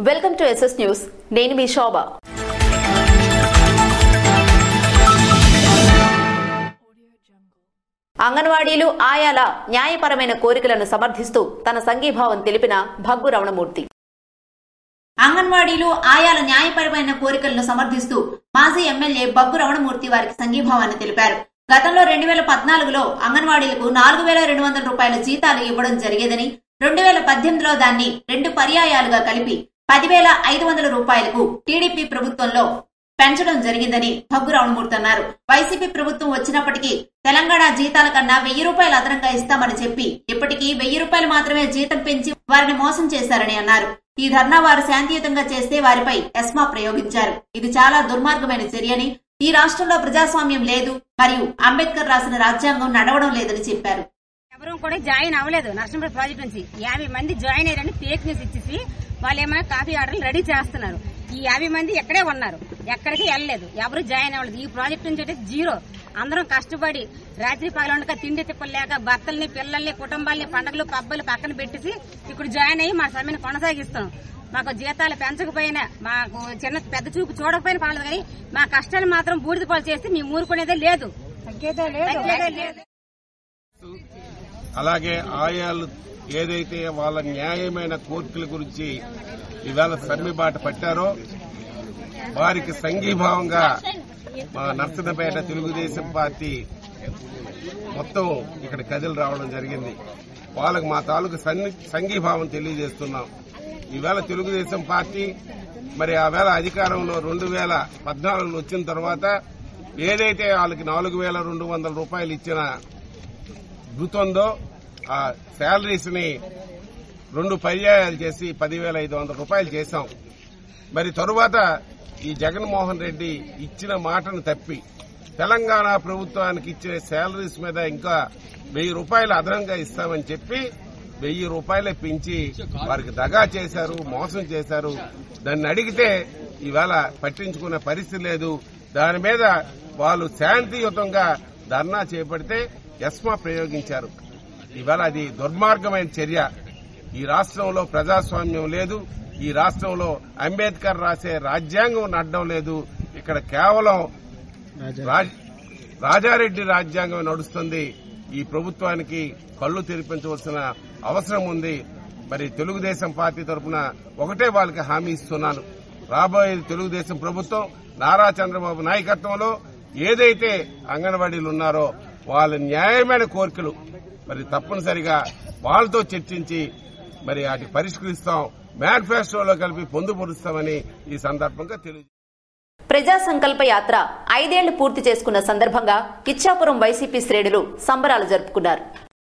welcome to SS news నేను మీ శోభ అంగన్వాడీలు ఆయాల న్యాయపరమైన కోరికలను సమర్థిస్తూ తన సంఘీభావం తెలిపిన భగ్గు రమణమూర్తి అంగన్వాడీలు ఆయాల న్యాయపరమైన కోరికలను సమర్థిస్తూ మాజీ ఎమ్మెల్యే బగ్గు రమణమూర్తి వారికి సంఘీభావాన్ని తెలిపారు గతంలో రెండు వేల పద్నాలుగులో అంగన్వాడీలకు నాలుగు వేల రెండు వందల రూపాయల జీతాలు ఇవ్వడం జరిగేదని రెండు వేల పద్దెనిమిదిలో దాన్ని రెండు పర్యాయాలుగా కలిపి పదివేల ఐదు వందల రూపాయలకు టీడీపీ ప్రభుత్వంలో పెంచడం జరిగిందని భగ్గు రమణమూర్తి అన్నారు వైసీపీ ప్రభుత్వం వచ్చినప్పటికీ తెలంగాణ జీతాల కన్నా వెయ్యి రూపాయలు అదనంగా ఇస్తామని చెప్పి ఇప్పటికీ వెయ్యి రూపాయలు మాత్రమే జీతం పెంచి వారిని మోసం చేశారని అన్నారు ఈ ధర్నా వారు శాంతియుతంగా చేస్తే వారిపై ఎస్మా ప్రయోగించారు ఇది చాలా దుర్మార్గమైన చర్యని ఈ రాష్ట్రంలో ప్రజాస్వామ్యం లేదు మరియు అంబేద్కర్ రాసిన రాజ్యాంగం నడవడం లేదని చెప్పారు ఎవరు కూడా జాయిన్ అవ్వలేదు నరసింహ ప్రాజెక్ట్ నుంచి యాభై మంది జాయిన్ అయ్యారని ఫేక్ న్యూస్ ఇచ్చేసి వాళ్ళు ఏమైనా కాఫీ ఆర్డర్లు రెడీ చేస్తున్నారు ఈ యాభై మంది ఎక్కడే ఉన్నారు ఎక్కడికి వెళ్ళలేదు ఎవరు జాయిన్ అవ్వలేదు ఈ ప్రాజెక్ట్ నుంచి అయితే జీరో అందరం కష్టపడి రాత్రి పగలనక తిండి తిప్పలేక భర్తల్ని పిల్లల్ని కుటుంబాల్ని పండగలు పబ్బలు పక్కన పెట్టేసి ఇప్పుడు జాయిన్ అయ్యి మా సమ్మెను కొనసాగిస్తాం మాకు జీతాలు పెంచకపోయినా మాకు చిన్న పెద్ద చూపు చూడకపోయినా పర్లేదు కానీ మా కష్టాలు మాత్రం బూడిద పాలు చేస్తే మేము ఊరుకునేదే లేదు తగ్గేదే లేదు అలాగే ఆయాలు ఏదైతే వాళ్ళ న్యాయమైన కోర్టుల గురించి ఈవేళ సమ్మెబాట పట్టారో వారికి సంఘీభావంగా మా నర్సనపేట తెలుగుదేశం పార్టీ మొత్తం ఇక్కడ కదిలి రావడం జరిగింది వాళ్ళకు మా తాలూకు సన్ని- సంఘీభావం తెలియజేస్తున్నాం ఈవేళ తెలుగుదేశం పార్టీ మరి ఆ వేళ అధికారంలో రెండు వేల పద్నాలుగులో వచ్చిన తర్వాత ఏదైతే వాళ్ళకి నాలుగు వేల రెండు వందల రూపాయలు ఇచ్చిన గుర్తుందో ఆ శాలరీస్ ని రెండు పర్యాయాలు చేసి పదివేల ఐదు వందల రూపాయలు చేశాం మరి తరువాత ఈ జగన్మోహన్ రెడ్డి ఇచ్చిన మాటను తప్పి తెలంగాణ ప్రభుత్వానికి ఇచ్చే శాలరీస్ మీద ఇంకా వెయ్యి రూపాయలు అదనంగా ఇస్తామని చెప్పి వెయ్యి రూపాయలే పెంచి వారికి దగా చేశారు మోసం చేశారు దాన్ని అడిగితే ఈవేళ పట్టించుకునే పరిస్థితి లేదు దాని మీద వాళ్ళు శాంతియుతంగా ధర్నా చేపడితే ఎస్మా ప్రయోగించారు ఇవాళ అది దుర్మార్గమైన చర్య ఈ రాష్ట్రంలో ప్రజాస్వామ్యం లేదు ఈ రాష్ట్రంలో అంబేద్కర్ రాసే రాజ్యాంగం నడడం లేదు ఇక్కడ కేవలం రాజ్- రాజారెడ్డి రాజ్యాంగం నడుస్తుంది ఈ ప్రభుత్వానికి కళ్లు తెరిపించవలసిన అవసరం ఉంది మరి తెలుగుదేశం పార్టీ తరఫున ఒకటే వాళ్ళకి హామీ ఇస్తున్నాను రాబోయే తెలుగుదేశం ప్రభుత్వం నారా చంద్రబాబు నాయకత్వంలో ఏదైతే అంగన్వాడీలు ఉన్నారో వాళ్ళ న్యాయమైన కోరికలు మరి తప్పనిసరిగా వాళ్ళతో చర్చించి మరి వాటిని పరిష్కరిస్తాం మేనిఫెస్టోలో కలిపి పొందుపరుస్తామని ఈ సందర్భంగా తెలియజేస్తాం ప్రజా సంకల్ప యాత్ర ఐదేళ్లు పూర్తి చేసుకున్న సందర్భంగా ఇచ్చాపురం వైసీపీ శ్రేణులు సంబరాలు జరుపుకున్నారు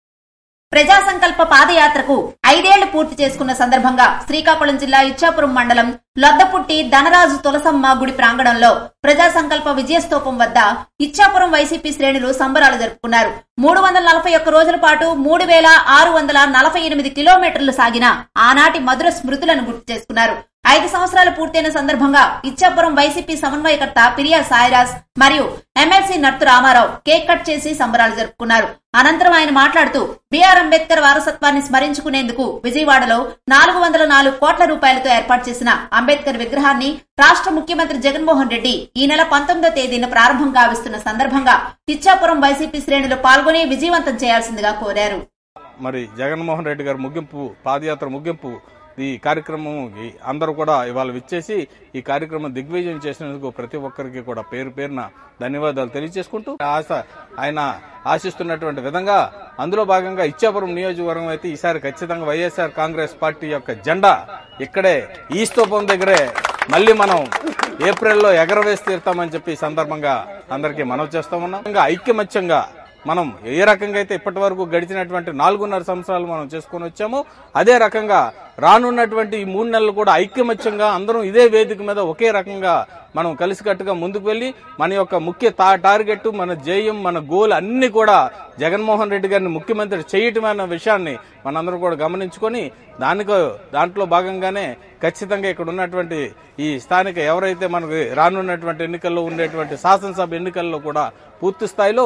ప్రజా సంకల్ప పాదయాత్రకు ఐదేళ్లు పూర్తి చేసుకున్న సందర్భంగా శ్రీకాకుళం జిల్లా ఇచ్చాపురం మండలం లొద్దపుట్టి ధనరాజు తులసమ్మ గుడి ప్రాంగణంలో ప్రజా సంకల్ప విజయస్తూపం వద్ద ఇచ్చాపురం వైసీపీ శ్రేణులు సంబరాలు జరుపుకున్నారు మూడు వందల నలభై ఒక్క రోజుల పాటు మూడు వేల ఆరు వందల నలభై ఎనిమిది కిలోమీటర్లు సాగిన ఆనాటి మధుర స్మృతులను గుర్తు చేసుకున్నారు ఐదు సంవత్సరాలు పూర్తయిన సందర్భంగా ఇచ్చాపురం వైసీపీ సమన్వయకర్త పిరియా సాయిరాజ్ మరియు MLC Nartu Ramarao cake cut చేసి సంబరాలు జరుపుకున్నారు అనంతరం ఆయన మాట్లాడుతూ బిఆర్ అంబేద్కర్ వారసత్వాన్ని స్మరించుకునేందుకు విజయవాడలో నాలుగు వందల నాలుగు కోట్ల రూపాయలతో ఏర్పాటు చేసిన అంబేద్కర్ విగ్రహాన్ని రాష్ట్ర ముఖ్యమంత్రి జగన్మోహన్ రెడ్డి ఈ నెల పంతొమ్మిదో తేదీన ప్రారంభం గావిస్తున్న సందర్భంగా ఇచ్చాపురం వైసీపీ శ్రేణులు పాల్గొని విజయవంతం చేయాల్సిందిగా కోరారు మరి జగన్మోహన్ రెడ్డి గారి ముగింపు పాదయాత్ర ముగింపు ఈ కార్యక్రమం అందరూ కూడా ఇవాళ విచ్చేసి ఈ కార్యక్రమం దిగ్విజయం చేసినందుకు ప్రతి ఒక్కరికి కూడా పేరు పేరున ధన్యవాదాలు తెలియజేసుకుంటూ ఆశ ఆయన ఆశిస్తున్నటువంటి విధంగా అందులో భాగంగా ఇచ్చాపురం నియోజకవర్గం అయితే ఈసారి ఖచ్చితంగా వైఎస్ఆర్ కాంగ్రెస్ పార్టీ యొక్క జెండా ఇక్కడే ఈ స్తూపం దగ్గరే మళ్ళీ మనం ఏప్రిల్లో ఎగరవేసి తీరుతామని చెప్పి ఈ సందర్భంగా అందరికీ మనవి చేస్తా ఉన్నాం ఇంకా ఐక్యమత్యంగా మనం ఏ రకంగా అయితే ఇప్పటి వరకు గడిచినటువంటి నాలుగున్నర సంవత్సరాలు మనం చేసుకొని వచ్చామో అదే రకంగా రానున్నటువంటి ఈ మూడు నెలలు కూడా ఐక్యమత్యంగా అందరం ఇదే వేదిక మీద ఒకే రకంగా మనం కలిసికట్టుగా ముందుకు వెళ్లి మన యొక్క ముఖ్య తా- టార్గెట్ మన జేయం మన గోల్ అన్ని కూడా జగన్మోహన్ రెడ్డి గారిని ముఖ్యమంత్రి చేయటం అన్న విషయాన్ని మనందరం కూడా గమనించుకొని దానికో దాంట్లో భాగంగానే ఖచ్చితంగా ఇక్కడ ఉన్నటువంటి ఈ స్థానిక ఎవరైతే మనకు రానున్నటువంటి ఎన్నికల్లో ఉండేటువంటి శాసనసభ ఎన్నికల్లో కూడా పూర్తి స్థాయిలో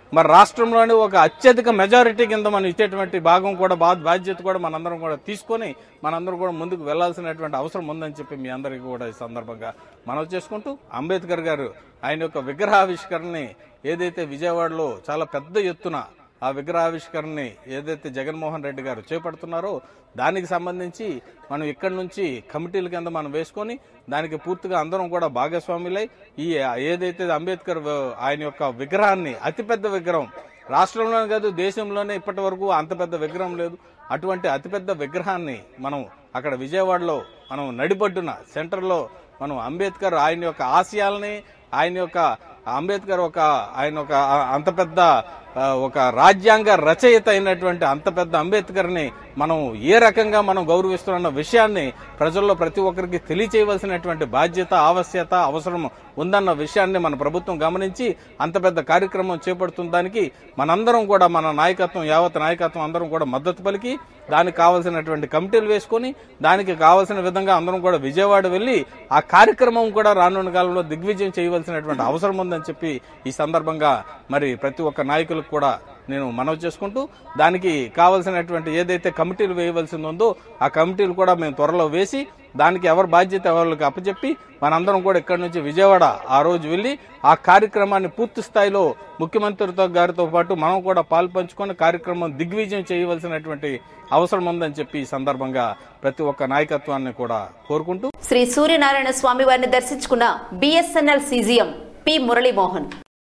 మరి రాష్ట్రంలోని ఒక అత్యధిక మెజారిటీ కింద మనం ఇచ్చేటువంటి భాగం కూడా బా- బాధ్యత కూడా మనందరం కూడా తీసుకొని మనందరం కూడా ముందుకు వెళ్లాల్సినటువంటి అవసరం ఉందని చెప్పి మీ అందరికీ కూడా ఈ సందర్భంగా మనవి చేసుకుంటూ అంబేద్కర్ గారు ఆయన యొక్క విగ్రహావిష్కరణని ఏదైతే విజయవాడలో చాలా పెద్ద ఎత్తున ఆ విగ్రహావిష్కరణని ఏదైతే జగన్మోహన్ రెడ్డి గారు చేపడుతున్నారో దానికి సంబంధించి మనం ఇక్కడి నుంచి కమిటీల కింద మనం వేసుకొని దానికి పూర్తిగా అందరం కూడా భాగస్వాములై ఈ ఏదైతే అంబేద్కర్ వ- ఆయన యొక్క విగ్రహాన్ని అతిపెద్ద విగ్రహం రాష్ట్రంలోనే కాదు దేశంలోనే ఇప్పటి వరకు అంత పెద్ద విగ్రహం లేదు అటువంటి అతిపెద్ద విగ్రహాన్ని మనం అక్కడ విజయవాడలో మనం నడిబడ్డున సెంటర్లో మనం అంబేద్కర్ ఆయన యొక్క ఆశయాల్ని ఆయన యొక్క అంబేద్కర్ ఒక ఆయన ఒక ఆ- అంత పెద్ద ఆ, ఒక రాజ్యాంగ రచయిత అయినటువంటి అంత పెద్ద అంబేద్కర్ని మనం ఏ రకంగా మనం గౌరవిస్తున్న విషయాన్ని ప్రజల్లో ప్రతి ఒక్కరికి తెలియచేయవలసినటువంటి బాధ్యత ఆవశ్యత అవసరం ఉందన్న విషయాన్ని మన ప్రభుత్వం గమనించి అంత పెద్ద కార్యక్రమం చేపడుతున్న దానికి మనందరం కూడా మన నాయకత్వం యావత్ నాయకత్వం అందరం కూడా మద్దతు పలికి దానికి కావలసినటువంటి కమిటీలు వేసుకొని దానికి కావలసిన విధంగా అందరం కూడా విజయవాడ వెళ్లి ఆ కార్యక్రమం కూడా రానున్న కాలంలో దిగ్విజయం చేయవలసినటువంటి అవసరం ఉందని చెప్పి ఈ సందర్భంగా మరి ప్రతి ఒక్క నాయకులకు కూడా నేను మనవి చేసుకుంటూ దానికి కావలసినటువంటి ఏదైతే కమిటీలు వేయవలసింది ఉందో ఆ కమిటీలు కూడా మేము త్వరలో వేసి దానికి ఎవరి బాధ్యత ఎవరికి అప్పచెప్పి మనందరం కూడా ఇక్కడి నుంచి విజయవాడ ఆ రోజు వెళ్లి ఆ కార్యక్రమాన్ని పూర్తి స్థాయిలో ముఖ్యమంత్రితో గారితో పాటు మనం కూడా పాలు పంచుకొని కార్యక్రమం దిగ్విజయం చేయవలసినటువంటి అవసరం ఉందని చెప్పి ఈ సందర్భంగా ప్రతి ఒక్క నాయకత్వాన్ని కూడా కోరుకుంటూ శ్రీ సూర్యనారాయణ స్వామి వారిని దర్శించుకున్న బిఎస్ఎన్ఎల్ సీజీఎం పి మురళీమోహన్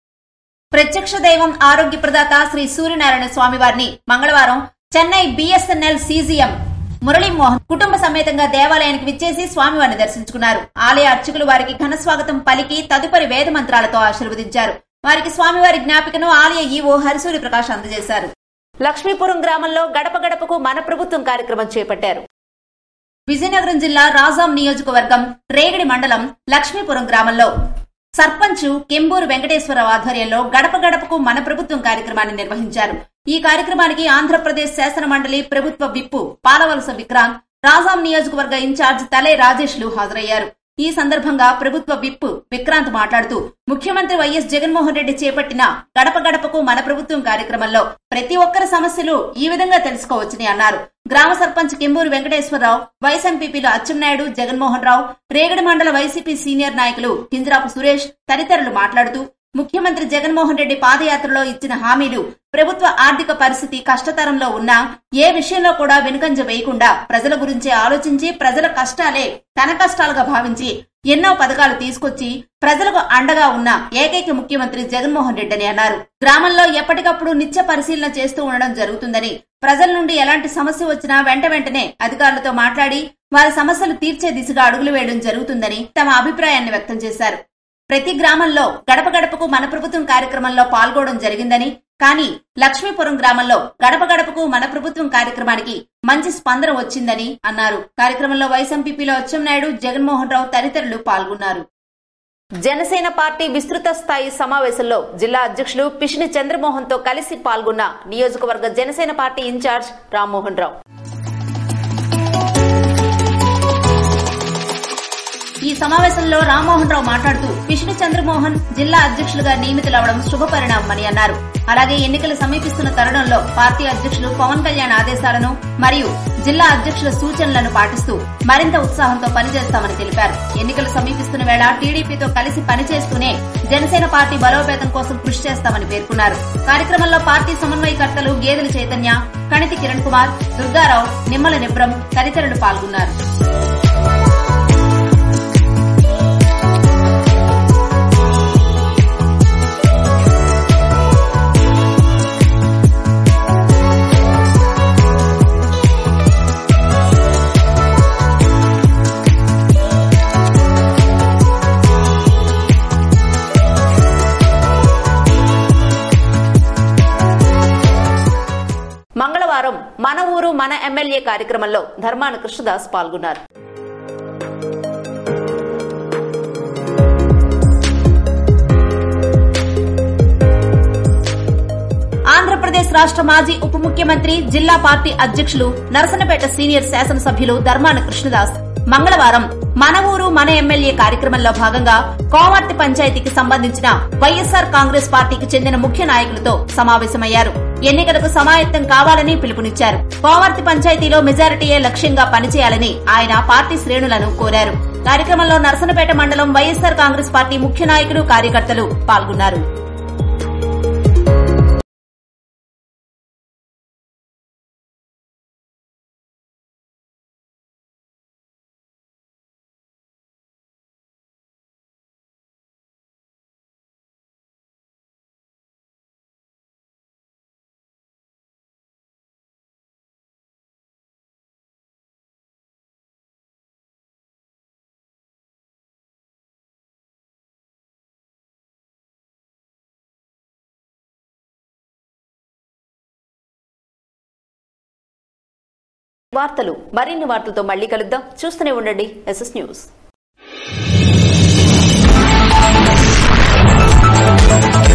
ప్రత్యక్ష దైవం ఆరోగ్య ప్రదాత శ్రీ సూర్యనారాయణ స్వామి వారిని మంగళవారం చెన్నై బిఎస్ఎన్ఎల్ సీజీఎం మురళీమోహన్ కుటుంబ సమేతంగా దేవాలయానికి విచ్చేసి స్వామివారిని దర్శించుకున్నారు ఆలయ అర్చకులు వారికి ఘన స్వాగతం పలికి తదుపరి వేద మంత్రాలతో ఆశీర్వదించారు వారికి స్వామివారి జ్ఞాపికను ఆలయ ఈవో హరిసూరి ప్రకాష్ అందజేశారు లక్ష్మీపురం గ్రామంలో గడప గడపకు మన ప్రభుత్వం కార్యక్రమం చేపట్టారు విజయనగరం జిల్లా రాజాం నియోజకవర్గం రేగడి మండలం లక్ష్మీపురం గ్రామంలో సర్పంచ్ కెంబూరు వెంకటేశ్వరరావు ఆధ్వర్యంలో గడప గడపకు మన ప్రభుత్వం కార్యక్రమాన్ని నిర్వహించారు ఈ కార్యక్రమానికి ఆంధ్రప్రదేశ్ శాసన మండలి ప్రభుత్వ విప్పు పాలవలస విక్రాంత్ రాజాం నియోజకవర్గ ఇన్ఛార్జ్ తలే రాజేష్లు హాజరయ్యారు ఈ సందర్భంగా ప్రభుత్వ విప్ విక్రాంత్ మాట్లాడుతూ ముఖ్యమంత్రి వైఎస్ జగన్మోహన్ రెడ్డి చేపట్టిన గడప గడపకు మన ప్రభుత్వం కార్యక్రమంలో ప్రతి ఒక్కరి సమస్యలు ఈ విధంగా తెలుసుకోవచ్చని అన్నారు గ్రామ సర్పంచ్ కెంబూరు వెంకటేశ్వరరావు వైస్ ఎంపీపీలు అచ్చెన్నాయుడు జగన్మోహన్ రావు రేగడి మండల వైసీపీ సీనియర్ నాయకులు కింజరాపు సురేష్ తదితరులు మాట్లాడుతూ ముఖ్యమంత్రి జగన్మోహన్ రెడ్డి పాదయాత్రలో ఇచ్చిన హామీలు ప్రభుత్వ ఆర్థిక పరిస్థితి కష్టతరంలో ఉన్నా ఏ విషయంలో కూడా వెనుకంజ వేయకుండా ప్రజల గురించే ఆలోచించి ప్రజల కష్టాలే తన కష్టాలుగా భావించి ఎన్నో పథకాలు తీసుకొచ్చి ప్రజలకు అండగా ఉన్న ఏకైక ముఖ్యమంత్రి జగన్మోహన్ రెడ్డి అని అన్నారు గ్రామంలో ఎప్పటికప్పుడు నిత్య పరిశీలన చేస్తూ ఉండడం జరుగుతుందని ప్రజల నుండి ఎలాంటి సమస్య వచ్చినా వెంట వెంటనే అధికారులతో మాట్లాడి వారి సమస్యలు తీర్చే దిశగా అడుగులు వేయడం జరుగుతుందని తమ అభిప్రాయాన్ని వ్యక్తం చేశారు ప్రతి గ్రామంలో గడప గడపకు మన ప్రభుత్వం కార్యక్రమంలో పాల్గొనడం జరిగిందని కానీ లక్ష్మీపురం గ్రామంలో గడప గడపకు మన ప్రభుత్వం కార్యక్రమానికి మంచి స్పందన వచ్చిందని అన్నారు కార్యక్రమంలో వైస్ ఎంపీపీలో అచ్చెన్నాయుడు జగన్మోహన్ రావు తదితరులు పాల్గొన్నారు జనసేన పార్టీ విస్తృత స్థాయి సమావేశంలో జిల్లా అధ్యక్షులు పిషిని చంద్రమోహన్ తో కలిసి పాల్గొన్న నియోజకవర్గ జనసేన పార్టీ ఇన్ఛార్జ్ రామ్మోహన్ రావు ఈ సమావేశంలో రామ్మోహన్ రావు మాట్లాడుతూ విష్ణు చంద్రమోహన్ జిల్లా అధ్యక్షులుగా నియమితులవడం శుభ పరిణామమని అన్నారు అలాగే ఎన్నికలు సమీపిస్తున్న తరుణంలో పార్టీ అధ్యక్షులు పవన్ కళ్యాణ్ ఆదేశాలను మరియు జిల్లా అధ్యక్షుల సూచనలను పాటిస్తూ మరింత ఉత్సాహంతో పనిచేస్తామని తెలిపారు ఎన్నికలు సమీపిస్తున్న వేళ టీడీపీతో కలిసి పనిచేస్తూనే జనసేన పార్టీ బలోపేతం కోసం కృషి చేస్తామని పేర్కొన్నారు కార్యక్రమంలో పార్టీ సమన్వయకర్తలు గేదెల చైతన్య కణితి కిరణ్ కుమార్ దుర్గారావు నిమ్మల నిబ్రం తదితరులు పాల్గొన్నారు మంగళవారం మన ఊరు మన ఎమ్మెల్యే కార్యక్రమంలో ధర్మాన కృష్ణదాస్ పాల్గొన్నారు ఆంధ్రప్రదేశ్ రాష్ట్ర మాజీ ఉప ముఖ్యమంత్రి జిల్లా పార్టీ అధ్యక్షులు నరసనపేట సీనియర్ శాసనసభ్యులు ధర్మాన కృష్ణదాస్ మంగళవారం మన ఊరు మన ఎమ్మెల్యే కార్యక్రమంలో భాగంగా కోవర్తి పంచాయతీకి సంబంధించిన వైఎస్సార్ కాంగ్రెస్ పార్టీకి చెందిన ముఖ్య నాయకులతో సమావేశమయ్యారు ఎన్నికలకు సమాయత్తం కావాలని పిలుపునిచ్చారు కోవర్తి పంచాయతీలో మెజారిటీయే లక్ష్యంగా పనిచేయాలని ఆయన పార్టీ శ్రేణులను కోరారు కార్యక్రమంలో నరసనపేట మండలం వైఎస్సార్ కాంగ్రెస్ పార్టీ ముఖ్య నాయకులు కార్యకర్తలు పాల్గొన్నారు వార్తలు మరిన్ని వార్తలతో మళ్ళీ కలుద్దాం చూస్తూనే ఉండండి ఎస్ఎస్ న్యూస్